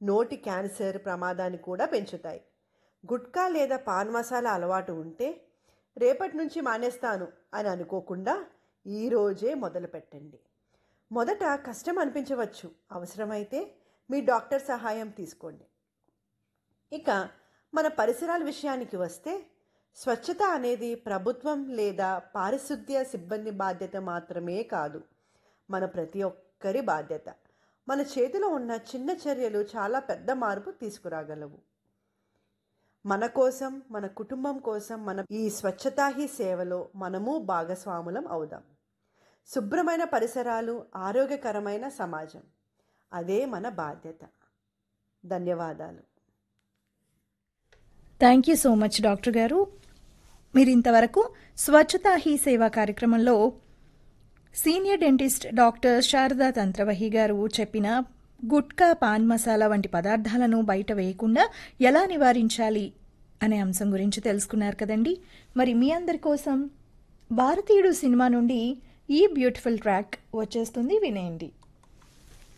నోటి క్యాన్సర్ ప్రమాదాన్ని కూడా పెంచుతాయి గుట్కా లేదా పాన్ మసాలా అలవాటు ఉంటే రేపటి నుంచి మానేస్తాను అని అనుకోకుండా ఈరోజే మొదలు పెట్టండి మొదట కష్టం అనిపించవచ్చు అవసరమైతే మీ డాక్టర్ సహాయం తీసుకోండి ఇక మన పరిసరాల విషయానికి వస్తే స్వచ్ఛత అనేది ప్రభుత్వం లేదా పారిశుద్ధ్య సిబ్బంది బాధ్యత మాత్రమే కాదు మన ప్రతి ఒక్కరి బాధ్యత మన చేతిలో ఉన్న చిన్న చర్యలు చాలా పెద్ద మార్పు తీసుకురాగలవు మన కోసం మన కుటుంబం కోసం మన ఈ స్వచ్ఛతా హీ సేవలో మనము భాగస్వాములం అవుదాం శుభ్రమైన పరిసరాలు ఆరోగ్యకరమైన సమాజం అదే మన బాధ్యత ధన్యవాదాలు thank you so much doctor గారు మీరు ఇంతవరకు స్వచ్ఛతా హీ సేవా కార్యక్రమంలో senior dentist doctor Sharada Tantravahi గారు చెప్పిన గుట్కా పాన్ మసాలా వంటి పదార్థాలను బయట వేయకుండా ఎలా నివారించాలి అనే అంశం గురించి తెలుసుకున్నారు కదండి మరి మీ అందరి కోసం భారతీయుడు సినిమా నుండి ఈ బ్యూటిఫుల్ ట్రాక్ వచ్చేస్తుంది వినేయండి